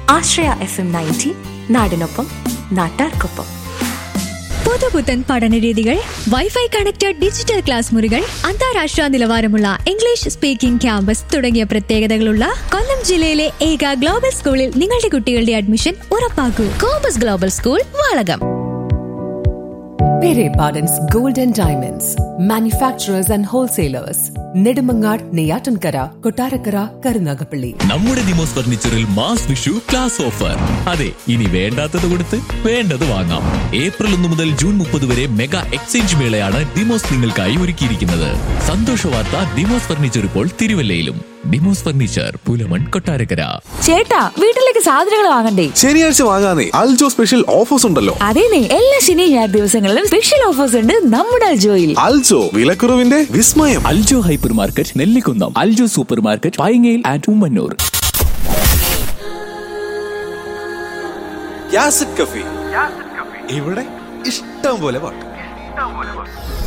ആശ്രയ F M ninety നാടിനൊപ്പം നാട്ടാർക്കൊപ്പം പുതുപുത്തൻ പഠനരീതികൾ വൈഫൈ കണക്റ്റഡ് ഡിജിറ്റൽ ക്ലാസ് മുറികൾ അന്താരാഷ്ട്ര നിലവാരമുള്ള ഇംഗ്ലീഷ് സ്പീക്കിംഗ് ക്യാമ്പസ് തുടങ്ങിയ പ്രത്യേകതകളുള്ള കൊല്ലം ജില്ലയിലെ ഏക ഗ്ലോബൽ സ്കൂളിൽ നിങ്ങളുടെ കുട്ടികളുടെ അഡ്മിഷൻ ഉറപ്പാക്കൂ compass global school Valakom Pere Pardon's Golden Diamonds, manufacturers and wholesalers. Nedumangad Neyyattinkara Kottarakkara Karunagappally നമ്മുടെ ദിമോസ് ഫർണിച്ചറിൽ മാസ് വിഷു ക്ലാസ് ഓഫർ അതെ ഇനി വേണ്ടാത്തത് കൊടുത്ത് വേണ്ടത് വാങ്ങാം ഏപ്രിൽ ഒന്ന് മുതൽ ജൂൺ മുപ്പത് വരെ മെഗാ എക്സ്ചേഞ്ച് മേളയാണ് ഡിമോസ് നിങ്ങൾക്കായി ഒരുക്കിയിരിക്കുന്നത് സന്തോഷ വാർത്ത ഡിമോസ് ഫർണിച്ചർ ഇപ്പോൾ തിരുവല്ലയിലും ഡിമോസ് ഫർണിച്ചർ പുലമൺ കൊട്ടാരക്കര ചേട്ടാ വീട്ടിലേക്ക് സാധനങ്ങൾ വാങ്ങണ്ടേ ശനിയാഴ്ച വാങ്ങാനേ അൽജോ സ്പെഷ്യൽ ഓഫേഴ്സ് ഉണ്ടല്ലോ അതേനെ എല്ലാ ശനി ഞായർ ദിവസങ്ങളിലും സ്പെഷ്യൽ ഓഫേഴ്സ് ഉണ്ട് നമ്മുടെ അൽജോയിൽ അൽജോ വിലക്കുറവിന്റെ വിസ്മയം Aljo hypermarket Nellikunnam Aljo supermarket പൈങ്ങയിൽ ആൻഡ് ഉമ്മന്നൂർ യാസിഡ് കഫി ഇവിടെ ഇഷ്ടം പോലെ പാട്ട്